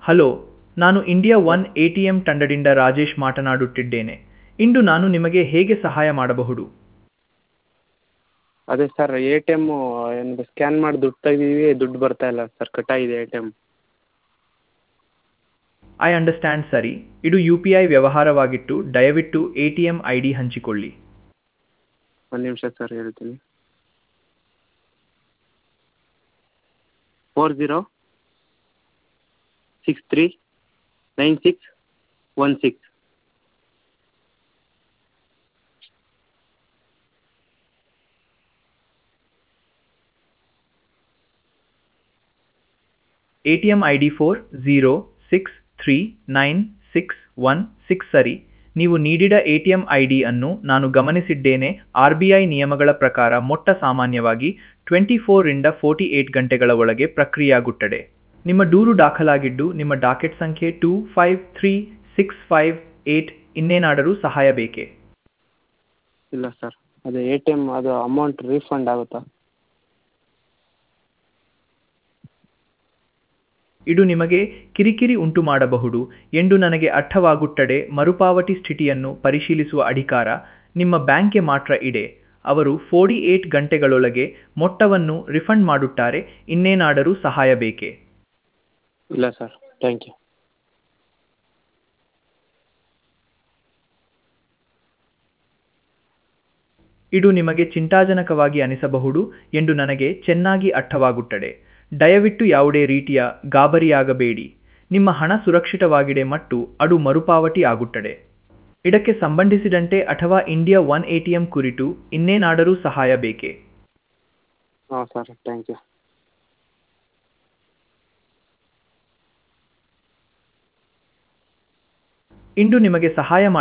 hello ನಾನು India one A T M ತಂಡದಿಂದ ರಾಜೇಶ್ ಮಾತನಾಡುತ್ತಿದ್ದೇನೆ ಇಂದು ನಾನು ನಿಮಗೆ ಹೇಗೆ ಸಹಾಯ ಮಾಡಬಹುದು ಅದೇ ಸರ್ ಎ ಟಿ ಎಮ್ಮು ಏನು ಸ್ಕ್ಯಾನ್ ಮಾಡಿ ದುಡ್ಡು ತೆಗ್ದಿದ್ದೀವಿ ದುಡ್ಡು ಬರ್ತಾ ಇಲ್ಲ ಸರ್ ಕಟ್ಟಾಗಿದೆ A T M I understand ಸರಿ ಇದು ಯು ಪಿ ಐ ವ್ಯವಹಾರವಾಗಿತ್ತು ದಯವಿಟ್ಟು A T M I D ಹಂಚಿಕೊಳ್ಳಿ ಒಂದು ನಿಮಿಷ ಸರ್ ಹೇಳ್ತೀನಿ four zero six three nine six one six A T M I D four zero six three nine six one six ಸರಿ ನೀವು ನೀಡಿದ A T M I D ಅನ್ನು ನಾನು ಗಮನಿಸಿದ್ದೇನೆ R B I ನಿಯಮಗಳ ಪ್ರಕಾರ ಮೊಟ್ಟ ಸಾಮಾನ್ಯವಾಗಿ ಟ್ವೆಂಟಿ ಫೋರಿಂದ ಫೋರ್ಟಿ ಏಟ್ ಗಂಟೆಗಳ ಒಳಗೆ ಪ್ರಕ್ರಿಯೆಯಾಗುತ್ತದೆ ನಿಮ್ಮ ದೂರು ದಾಖಲಾಗಿದ್ದು ನಿಮ್ಮ ಡಾಕೆಟ್ ಸಂಖ್ಯೆ two five three six five eight ಇನ್ನೇನಾದರೂ ಸಹಾಯ ಬೇಕೇ ಇಲ್ಲ ಸರ್ ಅದು ಎ ಟಿ ಎಮ್ ಅದು ಅಮೌಂಟ್ ರೀಫಂಡ್ ಆಗುತ್ತಾ ಇದು ನಿಮಗೆ ಕಿರಿಕಿರಿ ಉಂಟು ಮಾಡಬಹುದು ಎಂದು ನನಗೆ ಅರ್ಥವಾಗುತ್ತದೆ ಮರುಪಾವತಿ ಸ್ಥಿತಿಯನ್ನು ಪರಿಶೀಲಿಸುವ ಅಧಿಕಾರ ನಿಮ್ಮ ಬ್ಯಾಂಕ್ಗೆ ಮಾತ್ರ ಇದೆ ಅವರು ಫೋರ್ಟಿ ಏಟ್ ಗಂಟೆಗಳೊಳಗೆ ಮೊತ್ತವನ್ನು ರಿಫಂಡ್ ಮಾಡುತ್ತಾರೆ ಇನ್ನೇನಾದರೂ ಸಹಾಯ ಬೇಕೇ ಇಲ್ಲ ಸರ್ ಥ್ಯಾಂಕ್ ಯು ಇದು ನಿಮಗೆ ಚಿಂತಾಜನಕವಾಗಿ ಅನಿಸಬಹುದು ಎಂದು ನನಗೆ ಚೆನ್ನಾಗಿ ಅರ್ಥವಾಗುತ್ತದೆ ದಯವಿಟ್ಟು ಯಾವುದೇ ರೀತಿಯ ಗಾಬರಿಯಾಗಬೇಡಿ ನಿಮ್ಮ ಹಣ ಸುರಕ್ಷಿತವಾಗಿದೆ ಮತ್ತು ಅದು ಮರುಪಾವತಿ ಆಗುತ್ತದೆ ಇದಕ್ಕೆ ಸಂಬಂಧಿಸಿದಂತೆ ಅಥವಾ India one A T M ಕುರಿತು ಇನ್ನೇನಾದರೂ ಸಹಾಯ ಬೇಕೇ ಹಾಂ ಸರ್ ಥ್ಯಾಂಕ್ ಯು ಇಂದು ನಿಮಗೆ ಸಹಾಯ